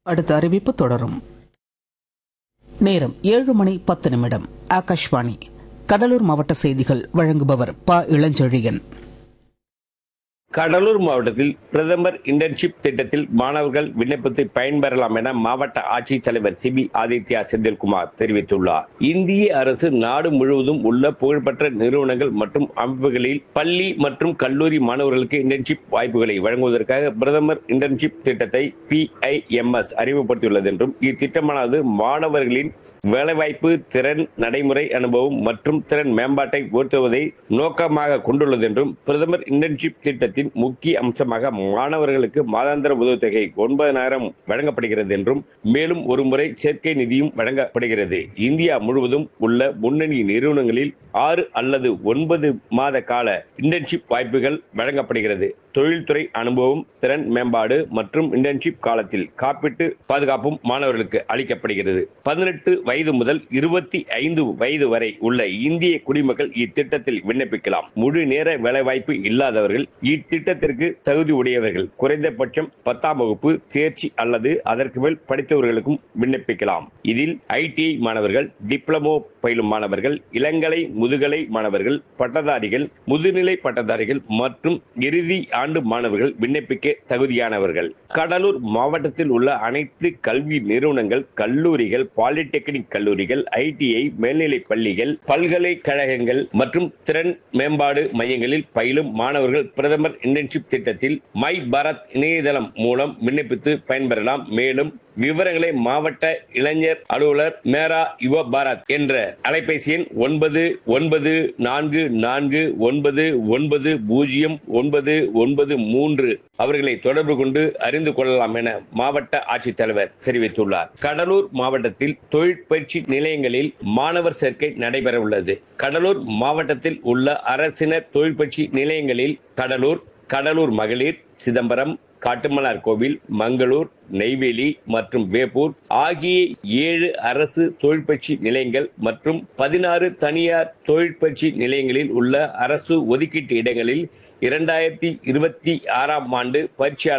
அடுத்த அறிவிப்பு தொடரும் நேரம் ஏழு மணி பத்து நிமிடம் ஆகாஷ்வாணி கடலூர் மாவட்ட செய்திகள் வழங்குபவர் ப இளஞ்செழியன் கடலூர் மாவட்டத்தில் பிரதமர் இன்டர்ன்ஷிப் திட்டத்தில் மாணவர்கள் விண்ணப்பித்து பயன்பெறலாம் என மாவட்ட ஆட்சித்தலைவர் சிபி ஆதித்யா செந்தில்குமார் தெரிவித்துள்ளார் இந்திய அரசு நாடு முழுவதும் உள்ள புகழ்பெற்ற நிறுவனங்கள் மற்றும் அமைப்புகளில் பள்ளி மற்றும் கல்லூரி மாணவர்களுக்கு இன்டர்ன்ஷிப் வாய்ப்புகளை வழங்குவதற்காக பிரதமர் இன்டர்ன்ஷிப் திட்டத்தை பிஐஎம்எஸ் அறிமுகப்படுத்தியுள்ளது என்றும் இத்திட்டமானது மாணவர்களின் வேலைவாய்ப்பு திறன் நடைமுறை அனுபவம் மற்றும் திறன் மேம்பாட்டை உயர்த்துவதை நோக்கமாக கொண்டுள்ளது என்றும் பிரதமர் இன்டர்ன்ஷிப் திட்டத்தின் முக்கிய அம்சமாக மாணவர்களுக்கு மாதாந்திர உதவித்தொகை ஒன்பதாயிரம் வழங்கப்படுகிறது என்றும் மேலும் ஒருமுறை சேர்க்கை நிதியும் வழங்கப்படுகிறது இந்தியா முழுவதும் உள்ள முன்னணி நிறுவனங்களில் ஆறு அல்லது ஒன்பது மாத கால இன்டர்ன்ஷிப் வாய்ப்புகள் வழங்கப்படுகிறது தொழில்துறை அனுபவம் திறன் மேம்பாடு மற்றும் இன்டர்ன்ஷிப் காலத்தில் காப்பீட்டு பாதுகாப்பும் மாணவர்களுக்கு அளிக்கப்படுகிறது பதினெட்டு வயது முதல் இருபத்தி ஐந்து வயது வரை உள்ள இந்திய குடிமக்கள் இத்திட்டத்தில் விண்ணப்பிக்கலாம் முழு நேர வேலைவாய்ப்பு இல்லாதவர்கள் இத்திட்டத்திற்கு தகுதி உடையவர்கள் குறைந்தபட்சம் பத்தாம் வகுப்பு தேர்ச்சி அல்லது அதற்கு மேல் படித்தவர்களுக்கும் விண்ணப்பிக்கலாம் இதில் ஐடிஐ மாணவர்கள் டிப்ளமோ பயிலும் மாணவர்கள் இளங்கலை முதுகலை மாணவர்கள் பட்டதாரிகள் முதுநிலை பட்டதாரிகள் மற்றும் இறுதி ஆண்டு மாணவர்கள் விண்ணப்பிக்க தகுதியானவர்கள் கடலூர் மாவட்டத்தில் உள்ள அனைத்து கல்வி நிறுவனங்கள் கல்லூரிகள் பாலிடெக்னிக் கல்லூரிகள் ஐடிஐ மேல்நிலைப் பள்ளிகள் பல்கலைக்கழகங்கள் மற்றும் திறன் மேம்பாடு மையங்களில் பயிலும் மாணவர்கள் பிரதமர் இன்டர்ன்ஷிப் திட்டத்தில் மை பாரத் இணையதளம் மூலம் விண்ணப்பித்து பயன்பெறலாம் மேலும் விவரங்களை மாவட்ட இளைஞர் அலுவலர் மேரா யுவ பாரத் என்ற அலைபேசி எண் ஒன்பது ஒன்பது நான்கு நான்கு ஒன்பது ஒன்பது பூஜ்ஜியம் ஒன்பது ஒன்பது மூன்று அவர்களை தொடர்பு கொண்டு அறிந்து கொள்ளலாம் என மாவட்ட ஆட்சித்தலைவர் தெரிவித்துள்ளார் கடலூர் மாவட்டத்தில் தொழிற்பயிற்சி நிலையங்களில் மாணவர் சேர்க்கை நடைபெற உள்ளது கடலூர் மாவட்டத்தில் உள்ள அரசினர் தொழிற்பயிற்சி நிலையங்களில் கடலூர் கடலூர் மகளிர் சிதம்பரம் காட்டுமன்னார் கோவில் மங்களூர் நெய்வேலி மற்றும் வேப்பூர் ஆகிய ஏழு அரசு தொழிற்பயிற்சி நிலையங்கள் மற்றும் பதினாறு தனியார் தொழிற்பயிற்சி நிலையங்களில் உள்ள அரசு ஒதுக்கீட்டு இடங்களில் இரண்டாயிரத்தி இருபத்தி ஆறாம் ஆண்டு பயிற்சியாளர்